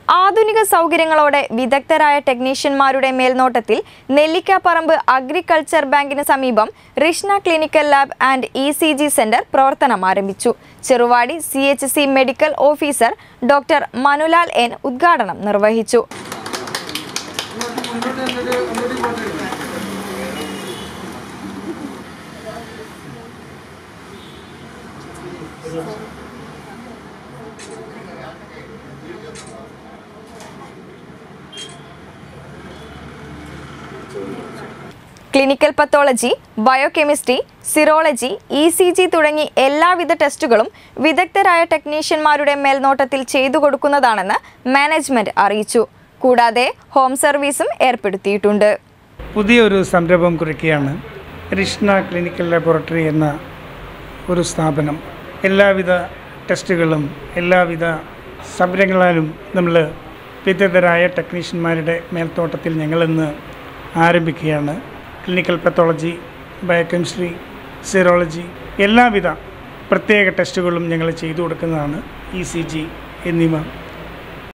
ആധുനിക സൗകര്യങ്ങളോടെ വിദഗ്ധരായ ടെക്നീഷ്യന്മാരുടെ മേൽനോട്ടത്തിൽ നെല്ലിക്കാപ്പറമ്പ് അഗ്രികൾച്ചർ ബാങ്കിന് സമീപം Rishna clinical lab and E C G centre പ്രവർത്തനം ആരംഭിച്ചു Cheruvadi C H C medical officer doctor Manulal N ഉദ്ഘാടനം നിർവഹിച്ചു clinical pathology biochemistry serology E C G തുടങ്ങി എല്ലാവിധ ടെസ്റ്റുകളും വിദഗ്ധരായ ടെക്നീഷ്യന്മാരുടെ മേൽനോട്ടത്തിൽ ചെയ്തു കൊടുക്കുന്നതാണെന്ന് മാനേജ്മെന്റ് അറിയിച്ചു കൂടാതെ ഹോം സർവീസും ഏർപ്പെടുത്തിയിട്ടുണ്ട് പുതിയൊരു സംരംഭം കുറിക്കുകയാണ് റിഷ്ണ ക്ലിനിക്കൽ ലബോറട്ടറി എന്ന ഒരു സ്ഥാപനം എല്ലാവിധ ടെസ്റ്റുകളും എല്ലാവിധ സംരംഭങ്ങളാലും നമ്മൾ വിദഗ്ധരായ ടെക്നീഷ്യന്മാരുടെ മേൽത്തോട്ടത്തിൽ ഞങ്ങളിന്ന് ആരംഭിക്കുകയാണ് ക്ലിനിക്കൽ പത്തോളജി ബയോകെമിസ്ട്രി സീറോളജി എല്ലാവിധ പ്രത്യേക ടെസ്റ്റുകളും ഞങ്ങൾ ചെയ്തു കൊടുക്കുന്നതാണ് ഇ സി ജി എന്നിവ